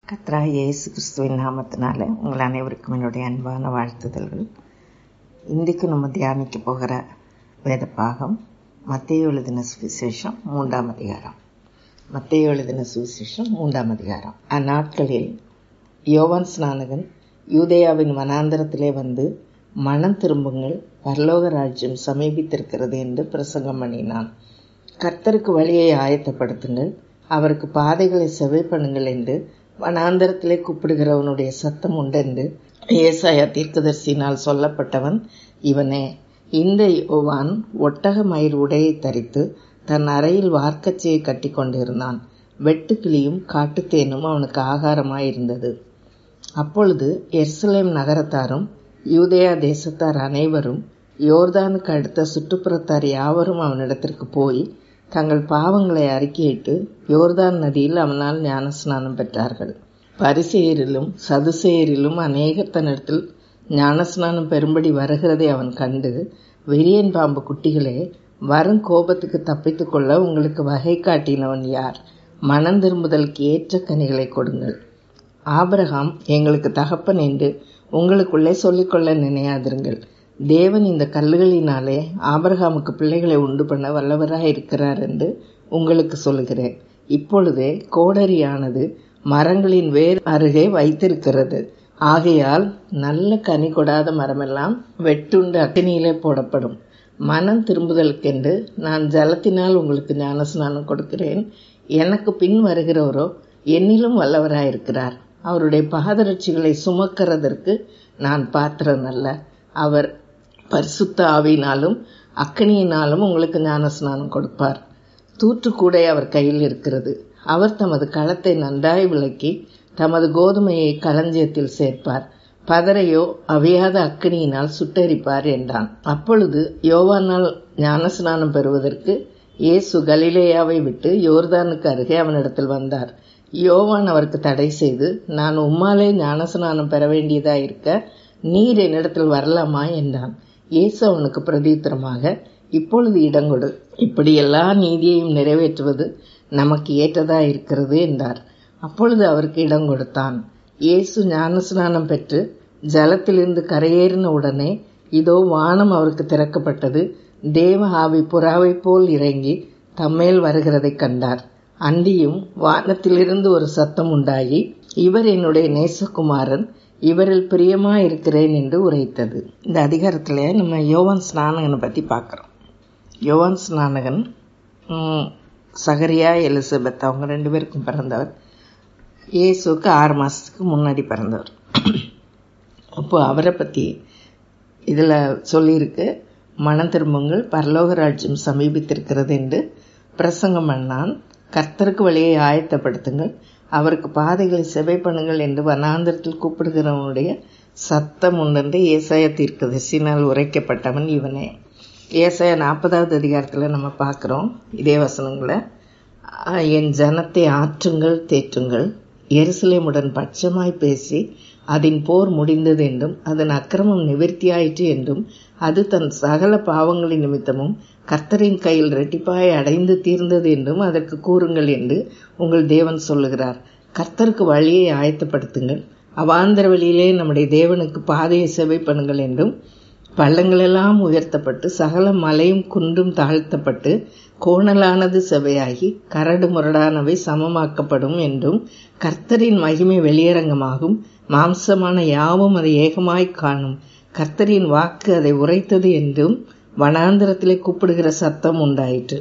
கத்ராய் இயேசு கிறிஸ்துவின் நாமத்தினால உங்கள் அனைவருக்கும் என்னுடைய அன்பான வாழ்த்துதல்கள் இன்றைக்கு நம்ம தியானிக்க போகிற வேத பாகம் மத்திய எழுதின சுவிசேஷம் மூன்றாம் அதிகாரம் மத்திய எழுதின சுவிசேஷம் மூன்றாம் அதிகாரம் அந்நாட்களில் யோவான் ஸ்நானகன் யூதேயாவின் வனாந்தரத்திலே வந்து மனம் திரும்புங்கள் பரலோக ராஜ்யம் சமீபித்திருக்கிறது என்று பிரசங்கம் பண்ணினான் கர்த்தருக்கு வழியை ஆயத்தப்படுத்துங்கள் அவருக்கு பாதைகளை செவை பண்ணுங்கள் என்று வனாந்தரத்திலே கூப்பிடுகிறவனுடைய சத்தம் உண்டென்று ஏசாயா தீர்க்கதரிசினால் சொல்லப்பட்டவன் இவனே இந்த யோவான் ஒட்டக மயிர் உடையை தரித்து தன் அறையில் வார்க்கச்சையை கட்டி கொண்டிருந்தான் வெட்டுக்கிளியும் காட்டுத்தேனும் அவனுக்கு ஆகாரமாயிருந்தது அப்பொழுது எர்சலேம் நகரத்தாரும் யூதேயா தேசத்தார் அனைவரும் யோர்தானுக்கு அடுத்த சுற்றுப்புறத்தார் யாவரும் அவனிடத்திற்கு போய் தங்கள் பாவங்களை அறிக்கையிட்டு யோர்தான் நதியில் அவனால் ஞானஸ்நானம் பெற்றார்கள் பரிசெயரிலும் சதுசெயரிலும் அநேகர் தன்னிடத்தில் ஞானஸ்நானம் பெறும்படி வருகிறதை அவன் கண்டு விரியன் பாம்பு குட்டிகளே வரும் கோபத்துக்கு தப்பித்துக் கொள்ள உங்களுக்கு வகை காட்டினவன் யார் மனம் திரும்புதலுக்கு ஏற்ற கனிகளை கொடுங்கள் ஆபரகாம் எங்களுக்கு தகப்பன் என்று உங்களுக்குள்ளே சொல்லிக்கொள்ள நினையாதிருங்கள் தேவன் இந்த கல்லுகளினாலே ஆபரகாமுக்கு பிள்ளைகளை உண்டு பண்ண வல்லவராக இருக்கிறார் என்று உங்களுக்கு சொல்லுகிறேன் இப்பொழுதே கோடரியானது மரங்களின் வேர் அருகே வைத்திருக்கிறது ஆகையால் நல்ல கனி கொடாத மரமெல்லாம் வெட்டுண்டு அக்னியிலே போடப்படும் மனம் திரும்புதலுக்கென்று நான் ஜலத்தினால் உங்களுக்கு ஞானஸ்நானம் கொடுக்கிறேன் எனக்கு பின் வருகிறவரோ என்னிலும் வல்லவராயிருக்கிறார் அவருடைய பாதரட்சிகளை சுமக்கிறதற்கு நான் பாத்திரம் அல்ல அவர் பரிசுத்த ஆவியினாலும் அக்கனியினாலும் உங்களுக்கு ஞானஸ்நானம் கொடுப்பார் தூற்றுக்கூடை அவர் கையில் இருக்கிறது அவர் தமது களத்தை நன்றாய் விளக்கி தமது கோதுமையை களஞ்சியத்தில் சேர்ப்பார் பதரையோ அவையாத அக்கனியினால் சுட்டரிப்பார் என்றான் அப்பொழுது யோவானால் ஞானஸ்நானம் பெறுவதற்கு இயேசு கலிலேயாவை விட்டு யோர்தானுக்கு அருகே அவனிடத்தில் வந்தார் யோவான் அவருக்கு தடை செய்து நான் உம்மாலே ஞானஸ்நானம் பெற வேண்டியதாயிருக்க நீர் என்னிடத்தில் வரலாமா என்றான் இயேசு அவனுக்கு பிரதித்திரமாக இப்பொழுது இடங்கொடு இப்படி எல்லா நீதியையும் நிறைவேற்றுவது நமக்கு ஏற்றதா இருக்கிறது என்றார் அப்பொழுது அவருக்கு இடம் கொடுத்தான் இயேசு ஞானஸ்நானம் பெற்று ஜலத்திலிருந்து கரையேறின உடனே இதோ வானம் அவருக்கு திறக்கப்பட்டது தேவ ஆவி புறாவை போல் இறங்கி தம்மேல் வருகிறதை கண்டார் அன்றியும் வானத்திலிருந்து ஒரு சத்தம் உண்டாகி இவர் என்னுடைய நேசகுமாரன் இவரில் பிரியமா இருக்கிறேன் என்று உரைத்தது இந்த அதிகாரத்தில் நம்ம யோவான் ஸ்நானகனை பற்றி பார்க்குறோம் யோவான் ஸ்நானகன் சகரியா எலிசபெத் அவங்க ரெண்டு பேருக்கும் பிறந்தவர் இயேசுக்கு ஆறு மாதத்துக்கு முன்னாடி பிறந்தவர் அப்போ அவரை பற்றி இதில் சொல்லியிருக்கு மனம் திரும்புங்கள் பரலோக ராஜ்யம் சமீபித்திருக்கிறது என்று பிரசங்கம் பண்ணான் கர்த்தருக்கு வழியை ஆயத்தப்படுத்துங்கள் அவருக்கு பாதைகளை செவை பண்ணுங்கள் என்று வனாந்திரத்தில் கூப்பிடுகிறவனுடைய சத்தம் உண்டென்று ஏசாய தீர்க்கதரிசினால் உரைக்கப்பட்டவன் இவனே ஏசாய நாற்பதாவது அதிகாரத்தில் நம்ம பார்க்குறோம் இதே வசனங்களை என் ஜனத்தை ஆற்றுங்கள் தேற்றுங்கள் எருசலேமுடன் பட்சமாய் பேசி அதன் போர் முடிந்தது என்றும் அதன் அக்கிரமம் நிவர்த்தியாயிற்று என்றும் அது தன் சகல பாவங்களின் நிமித்தமும் கர்த்தரின் கையில் ரெட்டிப்பாய் அடைந்து தீர்ந்தது என்றும் அதற்கு கூறுங்கள் என்று உங்கள் தேவன் சொல்லுகிறார் கர்த்தருக்கு வழியை ஆயத்தப்படுத்துங்கள் அவாந்தர வழியிலே நம்முடைய தேவனுக்கு பாதையை செவை பண்ணுங்கள் என்றும் பள்ளங்களெல்லாம் உயர்த்தப்பட்டு சகல மலையும் குன்றும் தாழ்த்தப்பட்டு கோணலானது செவையாகி கரடு முரடானவை சமமாக்கப்படும் என்றும் கர்த்தரின் மகிமை வெளியரங்கமாகும் மாம்சமான யாவும் அதை ஏகமாய் காணும் கர்த்தரின் வாக்கு அதை உரைத்தது என்றும் வனாந்திரத்திலே கூப்பிடுகிற சத்தம் உண்டாயிற்று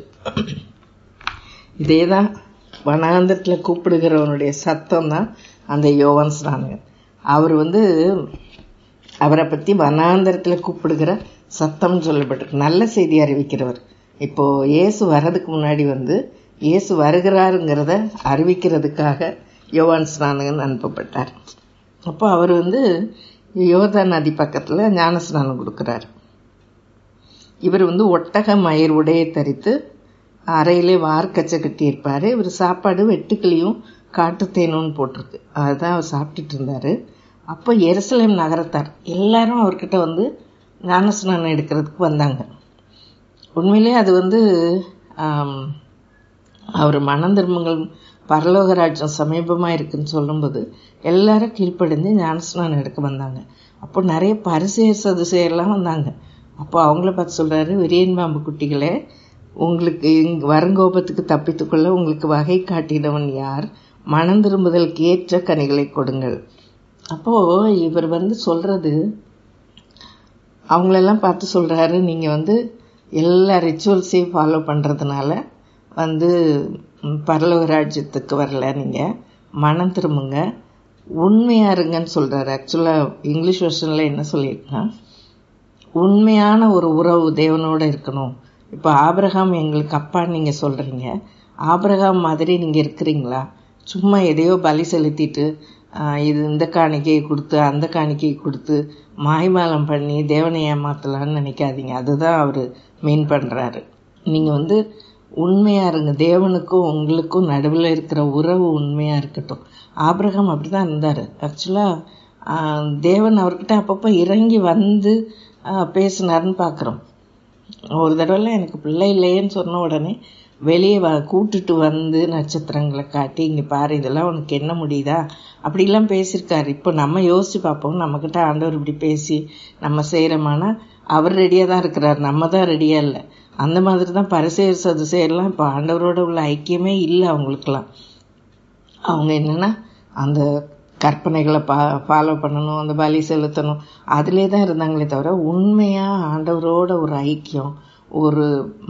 இதேதான் வனாந்திரத்தில் கூப்பிடுகிறவனுடைய சத்தம் தான் அந்த யோவான் ஸ்நானகன் அவர் வந்து அவரை பற்றி வனாந்தரத்தில் கூப்பிடுகிற சத்தம் சொல்லப்பட்டிருக்கு நல்ல செய்தி அறிவிக்கிறவர் இப்போ இயேசு வர்றதுக்கு முன்னாடி வந்து இயேசு வருகிறாருங்கிறத அறிவிக்கிறதுக்காக யோவான் ஸ்நானகன் அனுப்பப்பட்டார் அப்போ அவர் வந்து யோதா நதி பக்கத்தில் ஞான ஸ்நானம் கொடுக்குறாரு இவர் வந்து ஒட்டக மயிர் உடையை தரித்து அறையிலே வார்க்கச்சை கட்டியிருப்பார் இவர் சாப்பாடு வெட்டுக்கிளியும் காட்டுத்தேனுன்னு போட்டிருக்கு அதுதான் அவர் சாப்பிட்டுட்டு இருந்தார் அப்போ எருசலேம் நகரத்தார் எல்லாரும் அவர்கிட்ட வந்து ஞானஸ்நானம் எடுக்கிறதுக்கு வந்தாங்க உண்மையிலே அது வந்து அவர் மனம் திரும்புங்கள் பரலோக ராஜ்யம் சமீபமாக இருக்குன்னு சொல்லும்போது எல்லாரும் கீழ்ப்படிந்து ஞானஸ்நானம் எடுக்க வந்தாங்க அப்போ நிறைய பரிசெயர் சதுசெயர்லாம் வந்தாங்க அப்போ அவங்கள பார்த்து சொல்கிறாரு விரியன் பாம்பு குட்டிகளே உங்களுக்கு இங் வருங்கோபத்துக்கு தப்பித்துக்கொள்ள உங்களுக்கு வகை காட்டினவன் யார் மனம் திரும்புதலுக்கு ஏற்ற கனிகளை கொடுங்கள் அப்போது இவர் வந்து சொல்கிறது அவங்களெல்லாம் பார்த்து சொல்கிறாரு நீங்கள் வந்து எல்லா ரிச்சுவல்ஸையும் ஃபாலோ பண்ணுறதுனால வந்து பரலோக ராஜ்யத்துக்கு வரல நீங்கள் மனம் திரும்புங்க உண்மையாக இருங்கன்னு சொல்கிறாரு ஆக்சுவலாக இங்கிலீஷ் வெர்ஷனில் என்ன சொல்லியிருக்கான் உண்மையான ஒரு உறவு தேவனோடு இருக்கணும் இப்போ ஆபிரகாம் எங்களுக்கு அப்பான்னு நீங்கள் சொல்கிறீங்க ஆபிரகாம் மாதிரி நீங்கள் இருக்கிறீங்களா சும்மா எதையோ பலி செலுத்திட்டு இது இந்த காணிக்கையை கொடுத்து அந்த காணிக்கையை கொடுத்து மாய்மாலம் பண்ணி தேவனை ஏமாத்தலான்னு நினைக்காதீங்க அதுதான் அவர் மீன் பண்ணுறாரு நீங்கள் வந்து உண்மையாக இருங்க தேவனுக்கும் உங்களுக்கும் நடுவில் இருக்கிற உறவு உண்மையாக இருக்கட்டும் ஆபிரகாம் அப்படி தான் இருந்தார் ஆக்சுவலாக தேவன் அவர்கிட்ட அப்பப்போ இறங்கி வந்து பேசினார்னு பார்க்குறோம் ஒரு தடவைலாம் எனக்கு பிள்ளை இல்லையேன்னு சொன்ன உடனே வெளியே வ கூட்டுட்டு வந்து நட்சத்திரங்களை காட்டி இங்கே பாரு இதெல்லாம் உனக்கு என்ன முடியுதா அப்படிலாம் பேசியிருக்காரு இப்போ நம்ம யோசித்து பார்ப்போம் நம்மக்கிட்ட ஆண்டவர் இப்படி பேசி நம்ம செய்கிறோமானா அவர் ரெடியாக தான் இருக்கிறார் நம்ம தான் ரெடியாக இல்லை அந்த மாதிரி தான் பரிசெயர் சதுசெயர்லாம் இப்போ ஆண்டவரோட உள்ள ஐக்கியமே இல்லை அவங்களுக்கெல்லாம் அவங்க என்னென்னா அந்த கற்பனைகளை பா ஃபாலோ பண்ணணும் அந்த பலி செலுத்தணும் அதிலே தான் இருந்தாங்களே தவிர உண்மையாக ஆண்டவரோட ஒரு ஐக்கியம் ஒரு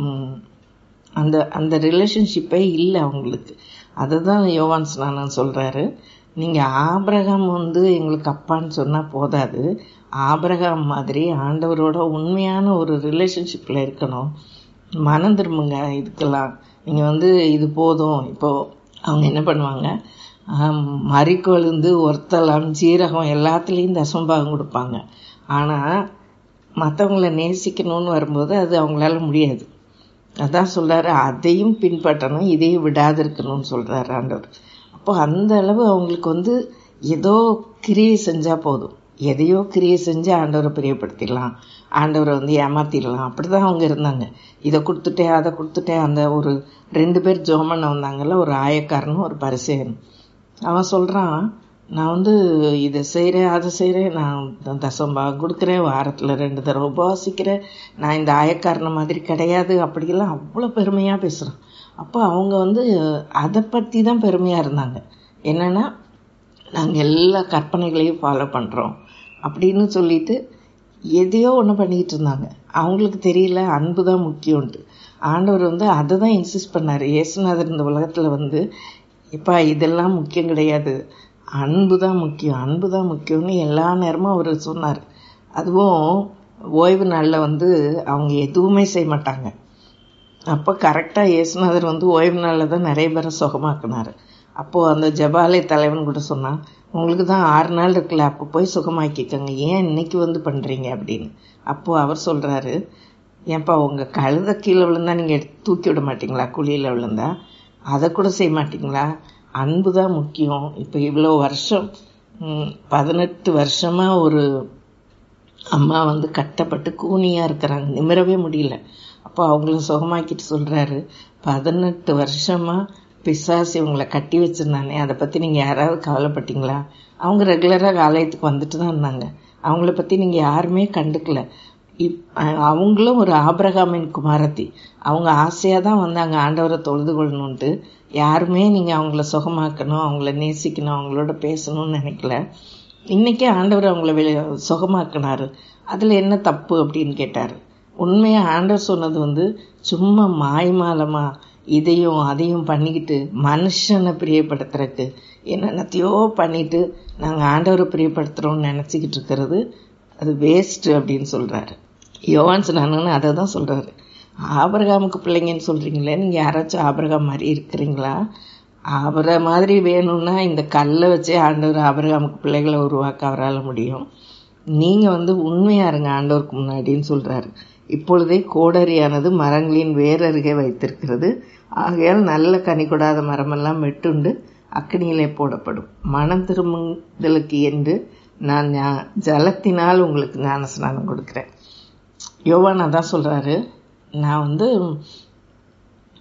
அந்த அந்த ரிலேஷன்ஷிப்பே இல்லை அவங்களுக்கு அதை தான் யோவான் ஸ்நானன் சொல்கிறாரு நீங்கள் ஆபிரகாம் வந்து எங்களுக்கு அப்பான்னு சொன்னால் போதாது ஆபிரகாம் மாதிரி ஆண்டவரோட உண்மையான ஒரு ரிலேஷன்ஷிப்பில் இருக்கணும் மனம் திரும்புங்க இதுக்கெல்லாம் நீங்கள் வந்து இது போதும் இப்போது அவங்க என்ன பண்ணுவாங்க மறிக்கொழுந்து ஒருத்தலாம் ஜீரகம் எல்லாத்துலேயும் தசம்பாகம் கொடுப்பாங்க ஆனால் மற்றவங்கள நேசிக்கணும்னு வரும்போது அது அவங்களால முடியாது அதான் சொல்கிறாரு அதையும் பின்பற்றணும் இதையும் விடாது இருக்கணும்னு சொல்கிறாரு ஆண்டவர் அப்போ அந்த அளவு அவங்களுக்கு வந்து ஏதோ கிரியை செஞ்சால் போதும் எதையோ கிரியை செஞ்சு ஆண்டவரை பிரியப்படுத்திடலாம் ஆண்டவரை வந்து ஏமாத்திடலாம் அப்படி தான் அவங்க இருந்தாங்க இதை கொடுத்துட்டேன் அதை கொடுத்துட்டேன் அந்த ஒரு ரெண்டு பேர் ஜோமன் வந்தாங்கல்ல ஒரு ஆயக்காரனும் ஒரு பரிசேகனும் அவன் சொல்கிறான் நான் வந்து இதை செய்கிறேன் அதை செய்கிறேன் நான் தசம்பாகம் கொடுக்குறேன் வாரத்தில் ரெண்டு தடவை உபவாசிக்கிறேன் நான் இந்த ஆயக்காரனை மாதிரி கிடையாது அப்படியெல்லாம் அவ்வளோ பெருமையாக பேசுகிறான் அப்போ அவங்க வந்து அதை பற்றி தான் பெருமையாக இருந்தாங்க என்னென்னா நாங்கள் எல்லா கற்பனைகளையும் ஃபாலோ பண்ணுறோம் அப்படின்னு சொல்லிட்டு எதையோ ஒன்று பண்ணிக்கிட்டு இருந்தாங்க அவங்களுக்கு தெரியல அன்பு தான் முக்கியம்ன்ட்டு ஆண்டவர் வந்து அதை தான் இன்சிஸ்ட் பண்ணார் இயேசுநாதர் இந்த உலகத்தில் வந்து இப்போ இதெல்லாம் முக்கியம் கிடையாது அன்பு தான் முக்கியம் அன்பு தான் முக்கியம்னு எல்லா நேரமும் அவர் சொன்னார் அதுவும் ஓய்வு நாளில் வந்து அவங்க எதுவுமே செய்ய மாட்டாங்க அப்போ கரெக்டாக இயேசுநாதர் வந்து ஓய்வு நாளில் தான் நிறைய பேரை சுகமாக்குனார் அப்போது அந்த ஜபாலய தலைவன் கூட சொன்னான் உங்களுக்கு தான் ஆறு நாள் இருக்குல்ல அப்போ போய் சுகமாக்கிக்கோங்க ஏன் இன்னைக்கு வந்து பண்ணுறீங்க அப்படின்னு அப்போது அவர் சொல்கிறாரு ஏன்ப்பா உங்கள் கழுத கீழே விழுந்தா நீங்கள் தூக்கி விட மாட்டிங்களா குழியில் விழுந்தா அதை கூட செய்ய மாட்டிங்களா அன்பு தான் முக்கியம் இப்போ இவ்வளோ வருஷம் பதினெட்டு வருஷமாக ஒரு அம்மா வந்து கட்டப்பட்டு கூனியாக இருக்கிறாங்க நிமிரவே முடியல அப்போ அவங்கள சுகமாக்கிட்டு சொல்கிறாரு பதினெட்டு வருஷமாக பிசாசி இவங்களை கட்டி வச்சுருந்தானே அதை பற்றி நீங்கள் யாராவது கவலைப்பட்டீங்களா அவங்க ரெகுலராக ஆலயத்துக்கு வந்துட்டு தான் இருந்தாங்க அவங்கள பற்றி நீங்கள் யாருமே கண்டுக்கல இப் அவங்களும் ஒரு ஆபிரகாமின் குமாரத்தி அவங்க ஆசையாக தான் வந்தாங்க ஆண்டவரை தொழுது கொள்ளணுன்ட்டு யாருமே நீங்கள் அவங்கள சுகமாக்கணும் அவங்கள நேசிக்கணும் அவங்களோட பேசணும்னு நினைக்கல இன்றைக்கே ஆண்டவர் அவங்கள வெளி சுகமாக்கினார் அதில் என்ன தப்பு அப்படின்னு கேட்டார் உண்மையாக ஆண்டவர் சொன்னது வந்து சும்மா மாய்மாலமாக இதையும் அதையும் பண்ணிக்கிட்டு மனுஷனை பிரியப்படுத்துறதுக்கு என்னென்னத்தையோ பண்ணிட்டு நாங்கள் ஆண்டவரை பிரியப்படுத்துகிறோம்னு நினச்சிக்கிட்டு இருக்கிறது அது வேஸ்ட்டு அப்படின்னு சொல்கிறாரு யோவான்ஸ் நானுன்னு அதை தான் சொல்கிறாரு ஆபரகாமுக்கு பிள்ளைங்கன்னு சொல்கிறீங்களே நீங்கள் யாராச்சும் ஆபரகாம் மாதிரி இருக்கிறீங்களா அவரை மாதிரி வேணும்னா இந்த கல்லை வச்சே ஆண்டவர் ஆபரகாமுக்கு பிள்ளைகளை உருவாக்க அவரால் முடியும் நீங்கள் வந்து உண்மையாக இருங்க ஆண்டவருக்கு முன்னாடின்னு சொல்கிறாரு இப்பொழுதே கோடரியானது மரங்களின் வேரருகே வைத்திருக்கிறது ஆகையால் நல்ல கனி கொடாத மரமெல்லாம் வெட்டுண்டு அக்னியிலே போடப்படும் மனம் திரும்புதலுக்கு என்று நான் ஜலத்தினால் உங்களுக்கு ஞான ஸ்நானம் கொடுக்குறேன் யோவான் அதான் சொல்கிறாரு நான் வந்து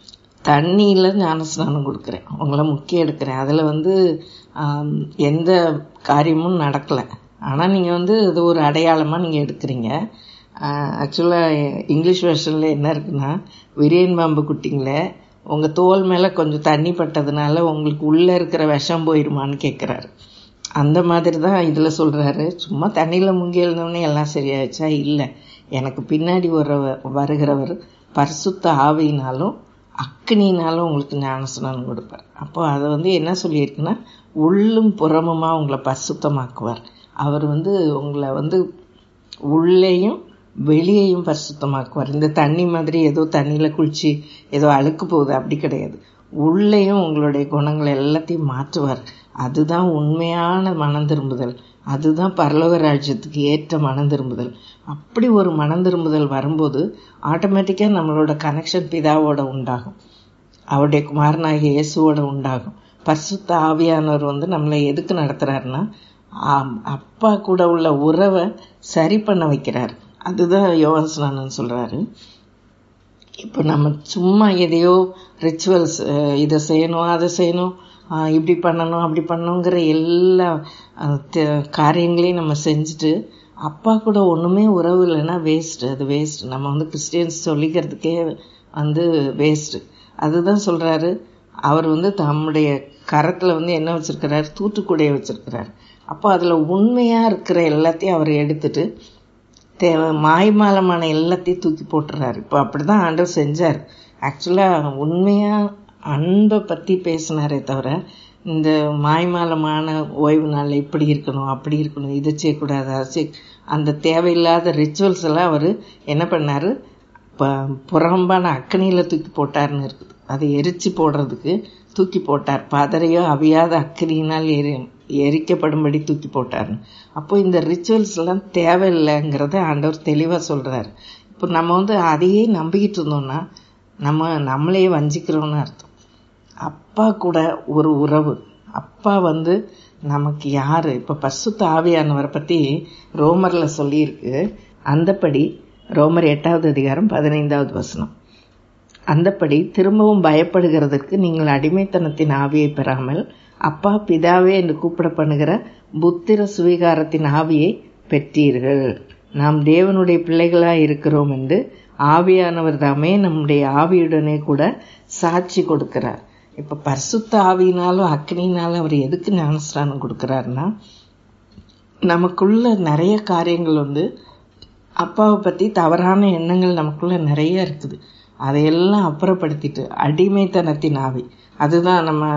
தண்ணியில் ஞானஸ்நானம் கொடுக்குறேன் உங்களை முக்கியம் எடுக்கிறேன் அதில் வந்து ஆம், எந்த காரியமும் நடக்கலை ஆனால் நீங்கள் வந்து இது ஒரு அடையாளமாக நீங்கள் எடுக்கிறீங்க ஆக்சுவலாக இங்கிலீஷ் வெர்ஷனில் என்ன இருக்குன்னா விரியன் பாம்பு குட்டிங்களே உங்கள் தோல் மேலே கொஞ்சம் தண்ணி பட்டதுனால உங்களுக்கு உள்ளே இருக்கிற விஷம் போயிருமான்னு கேட்குறாரு அந்த மாதிரி தான் இதில் சொல்கிறாரு சும்மா தண்ணியில் முங்கி எழுந்தோடனே எல்லாம் சரியாயிடுச்சா இல்லை எனக்கு பின்னாடி வர வருகிறவர் பரிசுத்த ஆவியினாலும் அக்னினாலும் உங்களுக்கு ஞானஸ்நானம் கொடுப்பார் அப்போ அதை வந்து என்ன சொல்லியிருக்குன்னா உள்ளும் புறமுமா உங்களை பரிசுத்தமாக்குவார் அவர் வந்து உங்களை வந்து உள்ளேயும் வெளியையும் பரிசுத்தமாக்குவார் இந்த தண்ணி மாதிரி ஏதோ தண்ணியில் குளிச்சு ஏதோ அழுக்கு போகுது அப்படி கிடையாது உள்ளேயும் உங்களுடைய குணங்களை எல்லாத்தையும் மாற்றுவார் அதுதான் உண்மையான மனம் திரும்புதல் அதுதான் பரலோக ராஜ்யத்துக்கு ஏற்ற மனம் திரும்புதல் அப்படி ஒரு மனம் திரும்புதல் வரும்போது ஆட்டோமேட்டிக்காக நம்மளோட கனெக்ஷன் பிதாவோட உண்டாகும் அவருடைய குமாரனாகிய இயேசுவோட உண்டாகும் பரிசுத்த ஆவியானவர் வந்து நம்மளை எதுக்கு நடத்துறாருன்னா ஆம், அப்பா கூட உள்ள உறவை சரி பண்ண வைக்கிறார் அதுதான் யோகாசனானன் சொல்றாரு இப்போ நம்ம சும்மா எதையோ ரிச்சுவல்ஸ் இதை செய்யணும் அதை செய்யணும் ஆஹ் இப்படி பண்ணணும் அப்படி பண்ணணுங்கிற எல்லா ஆஹ் த- காரியங்களையும் நம்ம செஞ்சுட்டு அப்பா கூட ஒன்றுமே உறவு இல்லைன்னா வேஸ்ட்டு அது வேஸ்ட் நம்ம வந்து கிறிஸ்டியன்ஸ் சொல்லிக்கிறதுக்கே வந்து வேஸ்ட்டு அதுதான் சொல்கிறாரு அவர் வந்து தம்முடைய கரத்தில் வந்து என்ன வச்சிருக்கிறார் தூத்துக்குடையை வச்சிருக்கிறார் அப்போ அதில் உண்மையாக இருக்கிற எல்லாத்தையும் அவர் எடுத்துட்டு தேவை மாய்மாலமான எல்லாத்தையும் தூக்கி போட்டுறாரு இப்போ அப்படிதான் ஆண்டவர் செஞ்சார் ஆக்சுவலாக உண்மையாக அன்பை பற்றி பேசினாரே தவிர இந்த மாய்மாலமான ஓய்வு நாளில் இப்படி இருக்கணும் அப்படி இருக்கணும் இதை செய்யக்கூடாது அதை செய் அந்த தேவையில்லாத ரிச்சுவல்ஸ் எல்லாம் அவர் என்ன பண்ணார் இப்போ புறம்பான அக்கனியில் தூக்கி போட்டார்னு இருக்குது அதை எரிச்சு போடுறதுக்கு தூக்கி போட்டார் பதறையோ அவியாத அக்கினியினால் எரி எரிக்கப்படும்படி தூக்கி போட்டார்னு அப்போ இந்த ரிச்சுவல்ஸ் எல்லாம் தேவையில்லைங்கிறத ஆண்டவர் தெளிவாக சொல்கிறார் இப்போ நம்ம வந்து அதையே நம்பிக்கிட்டு இருந்தோம்னா நம்ம நம்மளையே வஞ்சிக்கிறோம்னு அர்த்தம் அப்பா கூட ஒரு உறவு அப்பா வந்து நமக்கு யாரு இப்போ பரிசுத்த ஆவியானவரை பற்றி ரோமரில் சொல்லியிருக்கு அந்தப்படி ரோமர் எட்டாவது அதிகாரம் பதினைந்தாவது வசனம் அந்தப்படி திரும்பவும் பயப்படுகிறதற்கு நீங்கள் அடிமைத்தனத்தின் ஆவியை பெறாமல் அப்பா பிதாவே என்று கூப்பிட பண்ணுகிற புத்திர சுவீகாரத்தின் ஆவியை பெற்றீர்கள் நாம் தேவனுடைய பிள்ளைகளாய் இருக்கிறோம் என்று ஆவியானவர் தாமே நம்முடைய ஆவியுடனே கூட சாட்சி கொடுக்கிறார் இப்ப பரிசுத்த ஆவியினாலும் அக்னினாலும் அவர் எதுக்கு ஞானஸ்தானம் கொடுக்கிறாருன்னா நமக்குள்ள நிறைய காரியங்கள் வந்து அப்பாவை பற்றி தவறான எண்ணங்கள் நமக்குள்ள நிறைய இருக்குது அதையெல்லாம் அப்புறப்படுத்திட்டு அடிமைத்தனத்தின் ஆவி அதுதான் நம்ம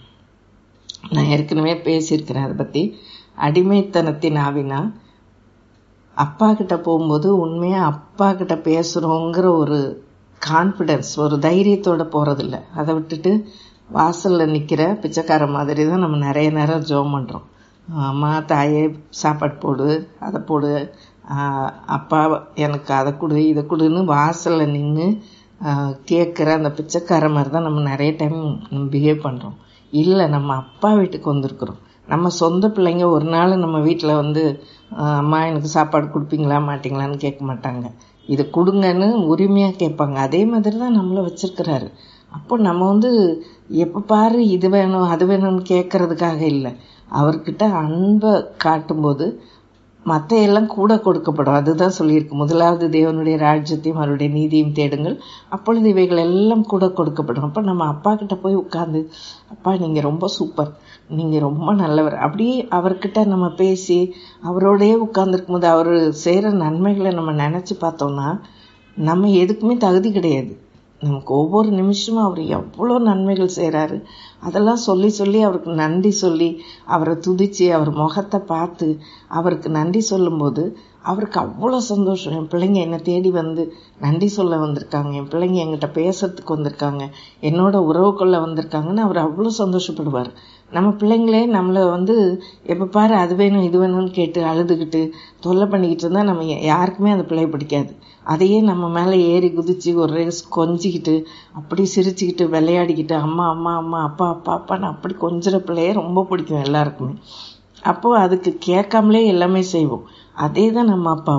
நான் ஏற்கனவே பேசியிருக்கிறேன் அதை பற்றி அடிமைத்தனத்தின் ஆவினா அப்பா கிட்ட போகும்போது உண்மையாக அப்பா கிட்ட பேசுகிறோங்கிற ஒரு கான்ஃபிடென்ஸ் ஒரு தைரியத்தோட போகிறதில்ல அதை விட்டுட்டு வாசலில் நிற்கிற பிச்சைக்கார மாதிரி தான் நம்ம நிறைய நேரம் ஜோம் பண்ணுறோம் அம்மா தாயே சாப்பாடு போடு அதை போடு ஆஹ் அப்பா எனக்கு அதை கொடு இதை கொடுன்னு வாசலில் நின்று கேட்குற அந்த பிச்சைக்கார மாதிரி தான் நம்ம நிறைய டைம் பிஹேவ் பண்ணுறோம் இல்லை நம்ம அப்பா வீட்டுக்கு வந்திருக்கிறோம் நம்ம சொந்த பிள்ளைங்க ஒரு நாள் நம்ம வீட்டில் வந்து ஆஹ் அம்மா எனக்கு சாப்பாடு கொடுப்பீங்களா மாட்டீங்களான்னு கேட்க மாட்டாங்க இதை கொடுங்கன்னு உரிமையாக கேட்பாங்க அதே மாதிரி தான் நம்மளை வச்சிருக்கிறாரு அப்போ நம்ம வந்து எப்போ பாரு இது வேணும் அது வேணும்னு கேட்கறதுக்காக இல்லை அவர்கிட்ட அன்பை காட்டும்போது மற்ற எல்லாம் கூட கொடுக்கப்படும் அதுதான் சொல்லியிருக்கு முதலாவது தேவனுடைய ராஜ்யத்தையும் அவருடைய நீதியும் தேடுங்கள் அப்பொழுது இவைகள் எல்லாம் கூட கொடுக்கப்படும் அப்போ நம்ம அப்பா கிட்ட போய் உட்காந்து அப்பா நீங்கள் ரொம்ப சூப்பர் நீங்கள் ரொம்ப நல்லவர் அப்படியே அவர்கிட்ட நம்ம பேசி அவரோடயே உட்கார்ந்துருக்கும் போது அவர் செய்கிற நன்மைகளை நம்ம நினச்சி பார்த்தோம்னா நம்ம எதுக்குமே தகுதி கிடையாது நமக்கு ஒவ்வொரு நிமிஷமும் அவர் எவ்வளோ நன்மைகள் செய்கிறாரு அதெல்லாம் சொல்லி சொல்லி அவருக்கு நன்றி சொல்லி அவரை துதிச்சு அவர் முகத்தை பார்த்து அவருக்கு நன்றி சொல்லும்போது அவருக்கு அவ்வளோ சந்தோஷம் என் பிள்ளைங்க என்னை தேடி வந்து நன்றி சொல்ல வந்திருக்காங்க என் பிள்ளைங்க என்கிட்ட பேசுறதுக்கு வந்திருக்காங்க என்னோட உறவு கொள்ள வந்திருக்காங்கன்னு அவர் அவ்வளோ சந்தோஷப்படுவார் நம்ம பிள்ளைங்களே நம்மளை வந்து எப்போ பாரு அது வேணும் இது வேணும்னு கேட்டு அழுதுகிட்டு தொல்லை பண்ணிக்கிட்டு இருந்தால் நம்ம யாருக்குமே அந்த பிள்ளைய பிடிக்காது அதையே நம்ம மேலே ஏறி குதிச்சு ஒரு ரேஸ் கொஞ்சிக்கிட்டு அப்படி சிரிச்சுக்கிட்டு விளையாடிக்கிட்டு அம்மா அம்மா அம்மா அப்பா அப்பா அப்பான்னு அப்படி கொஞ்சிற பிள்ளைய ரொம்ப பிடிக்கும் எல்லாருக்குமே அப்போ அதுக்கு கேட்காமலே எல்லாமே செய்வோம் அதே தான் நம்ம அப்பாவும்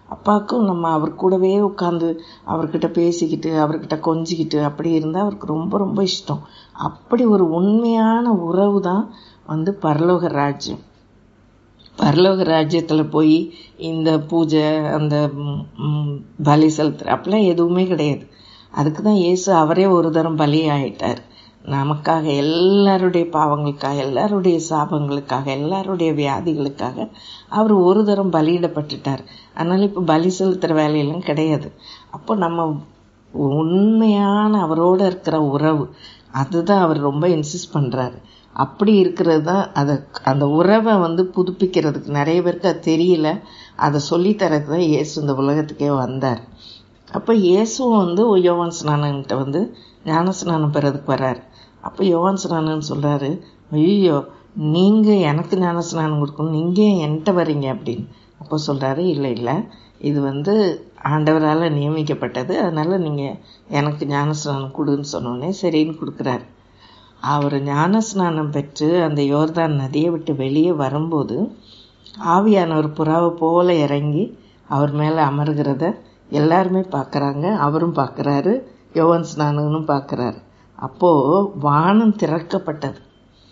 அப்பாவுக்கும் நம்ம அவர் கூடவே உட்காந்து அவர்கிட்ட பேசிக்கிட்டு அவர்கிட்ட கொஞ்சிக்கிட்டு அப்படி இருந்தால் அவருக்கு ரொம்ப ரொம்ப இஷ்டம் அப்படி ஒரு உண்மையான உறவு தான் வந்து பரலோக ராஜ்யம் பரலோக ராஜ்யத்தில் போய் இந்த பூஜை அந்த பலி செலுத்துற அப்படிலாம் எதுவுமே கிடையாது அதுக்கு தான் இயேசு அவரே ஒரு தரம் பலி ஆயிட்டார் நமக்காக எல்லாருடைய பாவங்களுக்காக எல்லாருடைய சாபங்களுக்காக எல்லாருடைய வியாதிகளுக்காக அவர் ஒரு தரம் பலியிடப்பட்டுட்டார் அதனால இப்போ பலி செலுத்துகிற வேலையெல்லாம் கிடையாது அப்போ நம்ம உண்மையான அவரோட இருக்கிற உறவு அதுதான் அவர் ரொம்ப இன்சிஸ்ட் பண்ணுறாரு அப்படி இருக்கிறது தான் அதை அந்த உறவை வந்து புதுப்பிக்கிறதுக்கு நிறைய பேருக்கு அது தெரியல அதை சொல்லித்தரக்கு தான் இயேசு இந்த உலகத்துக்கே வந்தார் அப்போ இயேசுவும் வந்து யோவான் ஸ்நானன்கிட்ட வந்து ஞான ஸ்நானம் பெறதுக்கு வர்றாரு அப்போ யோவான் ஸ்நானன் சொல்கிறாரு ஐயோ நீங்கள் எனக்கு ஞான ஸ்நானம் கொடுக்கணும் நீங்கள் என்கிட்ட வரீங்க அப்படின்னு அப்போ சொல்கிறாரு இல்லை இல்லை இது வந்து ஆண்டவரால் நியமிக்கப்பட்டது அதனால் நீங்கள் எனக்கு ஞான ஸ்நானம் கொடுன்னு சொன்னோடனே சரின்னு கொடுக்குறாரு அவர் ஞான ஸ்நானம் பெற்று அந்த யோர்தான் நதியை விட்டு வெளியே வரும்போது ஆவியானவர் புறாவை போல இறங்கி அவர் மேலே அமர்கிறத எல்லாருமே பார்க்குறாங்க அவரும் பார்க்குறாரு யோவன் ஸ்நானனும் பார்க்குறாரு அப்போது வானம் திறக்கப்பட்டது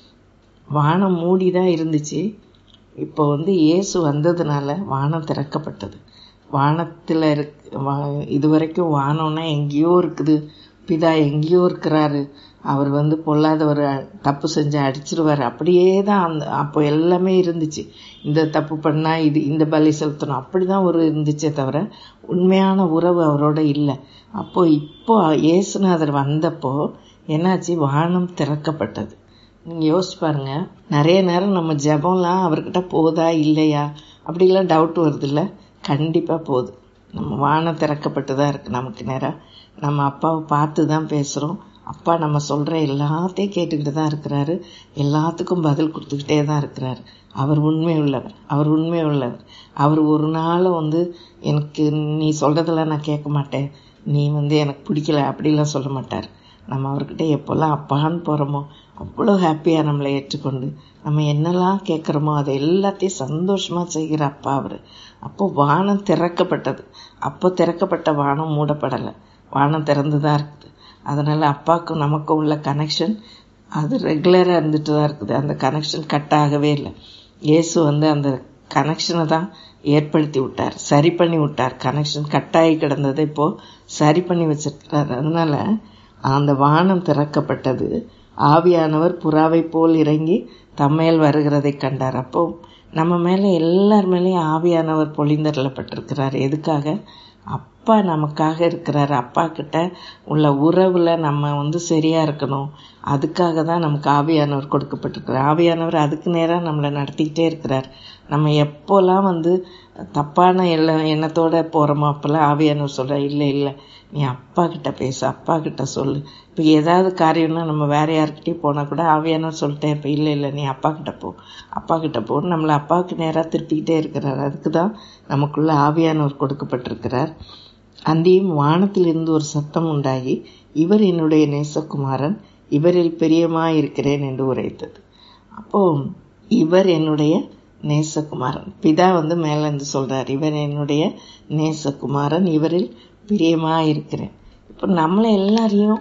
வானம் மூடி தான் இருந்துச்சு இப்போ வந்து இயேசு வந்ததுனால வானம் திறக்கப்பட்டது வானத்தில் இருக் இது வரைக்கும் வானம்னா எங்கேயோ இருக்குது பிதா எங்கேயோ இருக்கிறாரு அவர் வந்து பொல்லாதவர் தப்பு செஞ்சு அடிச்சிருவார் அப்படியே தான் அந்த அப்போ எல்லாமே இருந்துச்சு இந்த தப்பு பண்ணால் இது இந்த பலி செலுத்தணும் அப்படி தான் ஒரு இருந்துச்சே தவிர உண்மையான உறவு அவரோட இல்லை அப்போ இப்போ இயேசுநாதர் வந்தப்போ என்னாச்சு வானம் திறக்கப்பட்டது நீங்கள் யோசிச்சு பாருங்க நிறைய நேரம் நம்ம ஜபம்லாம் அவர்கிட்ட போதா இல்லையா அப்படிலாம் டவுட் வருது இல்லை கண்டிப்பாக போகுது நம்ம வானம் திறக்கப்பட்டு தான் இருக்குது நமக்கு நேரம் நம்ம அப்பாவை பார்த்து தான் பேசுகிறோம் அப்பா நம்ம சொல்கிற எல்லாத்தையும் கேட்டுக்கிட்டு தான் இருக்கிறாரு எல்லாத்துக்கும் பதில் கொடுத்துக்கிட்டே தான் இருக்கிறாரு அவர் உண்மை உள்ளவர் அவர் உண்மை உள்ளவர் அவர் ஒரு நாள் வந்து எனக்கு நீ சொல்கிறதெல்லாம் நான் கேட்க மாட்டேன் நீ வந்து எனக்கு பிடிக்கல அப்படிலாம் சொல்ல மாட்டார் நம்ம அவர்கிட்ட எப்போல்லாம் அப்பான்னு போகிறோமோ அவ்வளோ ஹாப்பியாக நம்மளை ஏற்றுக்கொண்டு நம்ம என்னெல்லாம் கேட்குறோமோ அதை எல்லாத்தையும் சந்தோஷமாக செய்கிற அப்பா அவர் அப்போ வானம் திறக்கப்பட்டது அப்போ திறக்கப்பட்ட வானம் மூடப்படலை வானம் திறந்து தான் இருக்குது அதனால் அப்பாவுக்கும் நமக்கும் உள்ள கனெக்ஷன் அது ரெகுலராக இருந்துட்டு தான் இருக்குது அந்த கனெக்ஷன் கட் ஆகவே இல்லை இயேசு வந்து அந்த கனெக்ஷனை தான் ஏற்படுத்தி விட்டார் சரி பண்ணி விட்டார் கனெக்ஷன் கட்டாகி கிடந்ததை இப்போது சரி பண்ணி வச்சிருக்கிறார் அதனால அந்த வானம் திறக்கப்பட்டது ஆவியானவர் புறாவை போல் இறங்கி தம்மேல் வருகிறதை கண்டார் அப்போ நம்ம மேலே எல்லார் மேலேயும் ஆவியானவர் பொழிந்தரலப்பட்டிருக்கிறார் எதுக்காக அப்பா நமக்காக இருக்கிறார் அப்பா கிட்ட உள்ள உறவில் நம்ம வந்து சரியாக இருக்கணும் அதுக்காக தான் நமக்கு ஆவியானவர் கொடுக்கப்பட்டிருக்கிறார் ஆவியானவர் அதுக்கு நேராக நம்மளை நடத்திக்கிட்டே இருக்கிறார் நம்ம எப்போல்லாம் வந்து தப்பான எல்ல எண்ணத்தோடு போகிறோமோ அப்போல்லாம் ஆவியானவர் சொல்கிற இல்லை இல்லை நீ அப்பா கிட்ட பேசு அப்பா கிட்ட சொல்லு இப்போ ஏதாவது காரியம்னா நம்ம வேற யார்கிட்டயும் போனால் கூட ஆவியானவர் சொல்லிட்டே இப்போ இல்லை இல்லை நீ அப்பா கிட்ட போ அப்பா கிட்ட போன்னு நம்மளை அப்பாவுக்கு நேராக திருப்பிக்கிட்டே இருக்கிறார் அதுக்கு தான் நமக்குள்ள ஆவியானவர் கொடுக்கப்பட்டிருக்கிறார் அந்தியும் வானத்திலிருந்து ஒரு சத்தம் உண்டாகி இவர் என்னுடைய நேசகுமாரன் இவரில் பிரியமாயிருக்கிறேன் என்று உரைத்தது அப்போ இவர் என்னுடைய நேசகுமாரன் பிதா வந்து மேலேருந்து சொல்றார் இவர் என்னுடைய நேசகுமாரன் இவரில் பிரியமாயிருக்கிறேன் இப்போ நம்மளை எல்லாரையும்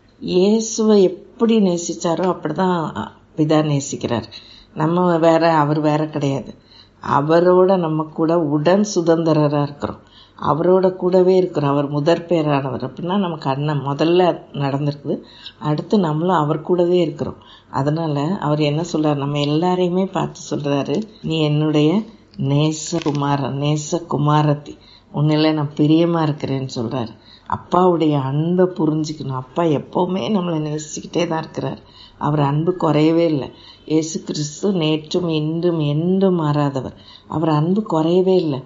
இயேசுவை எப்படி நேசிச்சாரோ அப்படிதான் பிதா நேசிக்கிறார் நம்ம வேற அவர் வேற கிடையாது அவரோட நம்ம கூட உடன் சுதந்திரராக இருக்கிறோம் அவரோட கூடவே இருக்கிறோம் அவர் முதற் பேரானவர் அப்படின்னா நமக்கு அண்ணன் முதல்ல நடந்திருக்குது அடுத்து நம்மளும் அவர் கூடவே இருக்கிறோம் அதனால அவர் என்ன சொல்றாரு நம்ம எல்லாரையுமே பார்த்து சொல்றாரு நீ என்னுடைய நேச குமாரன் நேச குமாரத்தி உன்னில நான் பிரியமா இருக்கிறேன்னு சொல்றாரு அப்பாவுடைய அன்பை புரிஞ்சுக்கணும் அப்பா எப்பவுமே நம்மளை நேசிச்சுக்கிட்டே தான் இருக்கிறார் அவர் அன்பு குறையவே இல்லை இயேசு கிறிஸ்து நேற்றும் இன்றும் என்றும் மாறாதவர் அவர் அன்பு குறையவே இல்லை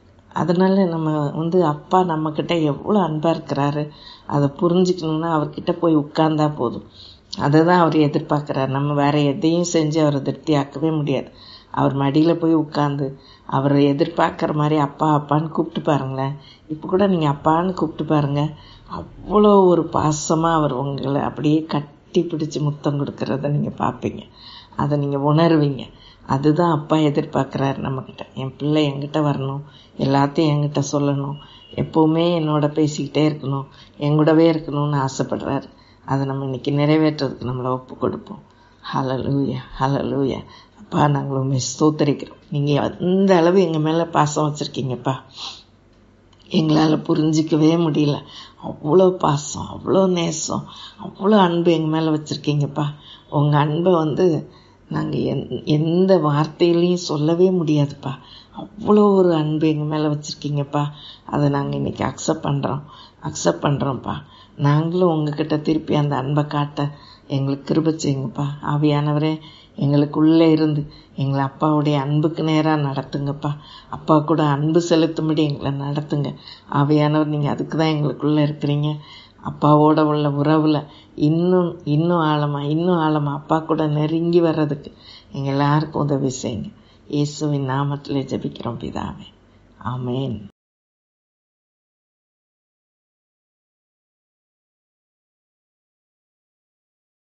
அதனால நம்ம வந்து அப்பா நம்மக்கிட்ட எவ்வளோ அன்பாக இருக்கிறாரு அதை புரிஞ்சுக்கணுன்னா அவர்கிட்ட போய் உட்கார்ந்தா போதும் அதை தான் அவர் எதிர்பார்க்குறாரு நம்ம வேற எதையும் செஞ்சு அவரை திருப்தியாக்கவே முடியாது அவர் மடியில் போய் உட்காந்து அவரை எதிர்பார்க்குற மாதிரி அப்பா அப்பான்னு கூப்பிட்டு பாருங்களேன் இப்போ கூட நீங்கள் அப்பான்னு கூப்பிட்டு பாருங்க அவ்வளோ ஒரு பாசமாக அவர் உங்களை அப்படியே கட்டி பிடிச்சி முத்தம் கொடுக்கறத நீங்கள் பார்ப்பீங்க அதை நீங்கள் உணர்வீங்க அதுதான் அப்பா எதிர்பார்க்குறாரு நம்மக்கிட்ட என் பிள்ளை என்கிட்ட வரணும் எல்லாத்தையும் என்கிட்ட சொல்லணும் எப்போவுமே என்னோட பேசிக்கிட்டே இருக்கணும் எங்கூடவே இருக்கணும்னு ஆசைப்படுறாரு அதை நம்ம இன்னைக்கு நிறைவேற்றுறதுக்கு நம்மளை ஒப்பு கொடுப்போம் ஹலலூயா ஹலலூயா அப்பா நாங்கள் உண்மை ஸ்தோத்தரிக்கிறோம் நீங்கள் அந்த அளவு எங்கள் மேலே பாசம் வச்சுருக்கீங்கப்பா எங்களால் புரிஞ்சிக்கவே முடியல அவ்வளோ பாசம் அவ்வளோ நேசம் அவ்வளோ அன்பு எங்கள் மேலே வச்சுருக்கீங்கப்பா உங்கள் அன்பை வந்து நாங்கள் எந் எந்த வார்த்தையிலையும் சொல்லவே முடியாதுப்பா அவ்வளோ ஒரு அன்பு எங்கள் மேலே வச்சுருக்கீங்கப்பா அதை நாங்கள் இன்றைக்கி அக்செப்ட் பண்ணுறோம் அக்செப்ட் பண்ணுறோம்ப்பா நாங்களும் உங்ககிட்ட திருப்பி அந்த அன்பை காட்ட எங்களுக்கு கிருப செய்யுங்கப்பா ஆவியானவரே எங்களுக்குள்ளே இருந்து எங்களை அப்பாவுடைய அன்புக்கு நேராக நடத்துங்கப்பா அப்பா கூட அன்பு செலுத்தும்படி எங்களை நடத்துங்க ஆவியானவர் நீங்கள் அதுக்கு தான் எங்களுக்குள்ளே இருக்கிறீங்க அப்பாவோட உள்ள உறவில் இன்னும் இன்னும் ஆழமாக இன்னும் ஆழமாக அப்பா கூட நெருங்கி வர்றதுக்கு எங்கள் எல்லாருக்கும் உதவி செய்யுங்க இயேசுவின் நாமத்தில் ஜெபிக்கிறோம் பிதாவே ஆமேன்